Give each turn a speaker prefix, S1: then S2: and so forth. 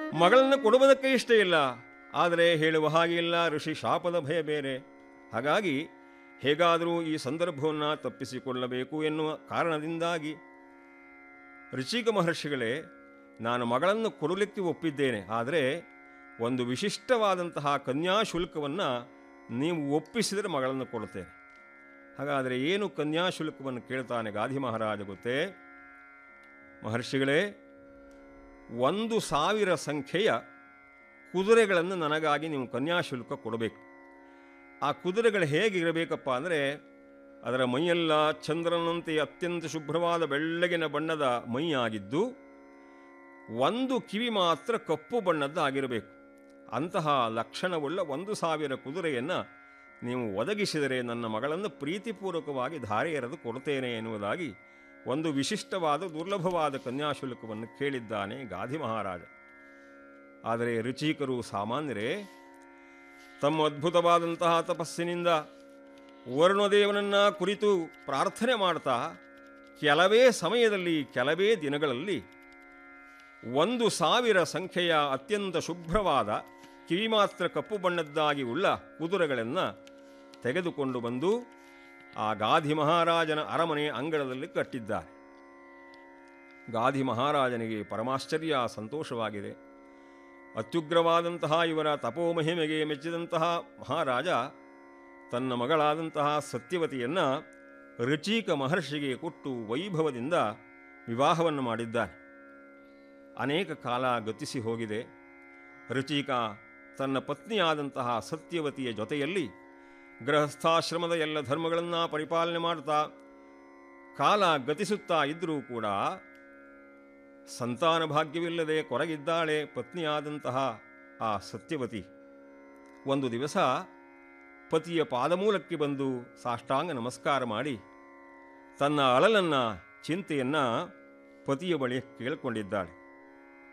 S1: ಮಗಳನ್ನು ಕೊಡುವುದಕ್ಕೆ ಇಷ್ಟ ಇಲ್ಲ ಆದರೆ ಹೇಳುವ ಹಾಗೆ ಇಲ್ಲ ಋಷಿ ಶಾಪದ ಭಯ ಬೇರೆ ಹಾಗಾಗಿ ಹೇಗಾದರೂ ಈ ಸಂದರ್ಭವನ್ನು ತಪ್ಪಿಸಿಕೊಳ್ಳಬೇಕು ಎನ್ನುವ ಕಾರಣದಿಂದಾಗಿ ಋಷಿಕ ಮಹರ್ಷಿಗಳೇ ನಾನು ಮಗಳನ್ನು ಕೊಡಲಿಕ್ಕೆ ಒಪ್ಪಿದ್ದೇನೆ ಆದರೆ ಒಂದು ವಿಶಿಷ್ಟವಾದಂತಹ ಕನ್ಯಾಶುಲ್ಕವನ್ನು ನೀವು ಒಪ್ಪಿಸಿದರೆ ಮಗಳನ್ನು ಕೊಡುತ್ತೇನೆ ಹಾಗಾದರೆ ಏನು ಕನ್ಯಾಶುಲ್ಕವನ್ನು ಕೇಳ್ತಾನೆ ಗಾಧಿ ಮಹಾರಾಜ ಗೊತ್ತೇ ಮಹರ್ಷಿಗಳೇ ಒಂದು ಸಾವಿರ ಸಂಖ್ಯೆಯ ಕುದುರೆಗಳನ್ನು ನನಗಾಗಿ ನೀವು ಕನ್ಯಾಶುಲ್ಕ ಕೊಡಬೇಕು ಆ ಕುದುರೆಗಳು ಹೇಗಿರಬೇಕಪ್ಪ ಅಂದರೆ ಅದರ ಮೈಯೆಲ್ಲ ಚಂದ್ರನಂತೆ ಅತ್ಯಂತ ಶುಭ್ರವಾದ ಬೆಳ್ಳಗಿನ ಬಣ್ಣದ ಮೈಯಾಗಿದ್ದು ಒಂದು ಕಿವಿ ಮಾತ್ರ ಕಪ್ಪು ಬಣ್ಣದ್ದಾಗಿರಬೇಕು ಅಂತಹ ಲಕ್ಷಣವುಳ್ಳ ಒಂದು ಸಾವಿರ ಕುದುರೆಯನ್ನು ನೀವು ಒದಗಿಸಿದರೆ ನನ್ನ ಮಗಳನ್ನು ಪ್ರೀತಿಪೂರ್ವಕವಾಗಿ ಧಾರೆ ಎರೆದು ಕೊಡುತ್ತೇನೆ ಎನ್ನುವುದಾಗಿ ಒಂದು ವಿಶಿಷ್ಟವಾದ ದುರ್ಲಭವಾದ ಕನ್ಯಾಶುಲ್ಕವನ್ನು ಕೇಳಿದ್ದಾನೆ ಗಾಧಿ ಮಹಾರಾಜ ಆದರೆ ರುಚಿಕರು ಸಾಮಾನ್ಯರೇ ತಮ್ಮ ಅದ್ಭುತವಾದಂತಹ ತಪಸ್ಸಿನಿಂದ ವರುಣದೇವನನ್ನು ಕುರಿತು ಪ್ರಾರ್ಥನೆ ಮಾಡ್ತಾ ಕೆಲವೇ ಸಮಯದಲ್ಲಿ ಕೆಲವೇ ದಿನಗಳಲ್ಲಿ ಒಂದು ಸಾವಿರ ಸಂಖ್ಯೆಯ ಅತ್ಯಂತ ಶುಭ್ರವಾದ ಕಿವಿಮಾತ್ರ ಕಪ್ಪು ಬಣ್ಣದ್ದಾಗಿ ಉಳ್ಳ ಕುದುರೆಗಳನ್ನು ತೆಗೆದುಕೊಂಡು ಬಂದು ಆ ಗಾಧಿ ಮಹಾರಾಜನ ಅರಮನೆಯ ಅಂಗಳದಲ್ಲಿ ಕಟ್ಟಿದ್ದಾರೆ ಗಾಧಿ ಮಹಾರಾಜನಿಗೆ ಪರಮಾಶ್ಚರ್ಯ ಸಂತೋಷವಾಗಿದೆ ಅತ್ಯುಗ್ರವಾದಂತಹ ಇವರ ತಪೋಮಹಿಮೆಗೆ ಮೆಚ್ಚಿದಂತಹ ಮಹಾರಾಜ ತನ್ನ ಮಗಳಾದಂತಹ ಸತ್ಯವತಿಯನ್ನು ರುಚೀಕ ಮಹರ್ಷಿಗೆ ಕೊಟ್ಟು ವೈಭವದಿಂದ ವಿವಾಹವನ್ನು ಮಾಡಿದ್ದಾನೆ ಅನೇಕ ಕಾಲ ಗತಿಸಿ ಹೋಗಿದೆ ರುಚಿಕ ತನ್ನ ಪತ್ನಿಯಾದಂತಹ ಸತ್ಯವತಿಯ ಜೊತೆಯಲ್ಲಿ ಗೃಹಸ್ಥಾಶ್ರಮದ ಎಲ್ಲ ಧರ್ಮಗಳನ್ನು ಪರಿಪಾಲನೆ ಮಾಡ್ತಾ ಕಾಲ ಗತಿಸುತ್ತಾ ಇದ್ದರೂ ಕೂಡ ಸಂತಾನ ಭಾಗ್ಯವಿಲ್ಲದೆ ಕೊರಗಿದ್ದಾಳೆ ಪತ್ನಿಯಾದಂತಹ ಆ ಸತ್ಯವತಿ ಒಂದು ದಿವಸ ಪತಿಯ ಪಾದಮೂಲಕ್ಕೆ ಬಂದು ಸಾಷ್ಟಾಂಗ ನಮಸ್ಕಾರ ಮಾಡಿ ತನ್ನ ಅಳಲನ್ನು ಚಿಂತೆಯನ್ನು ಪತಿಯ ಬಳಿ ಕೇಳಿಕೊಂಡಿದ್ದಾಳೆ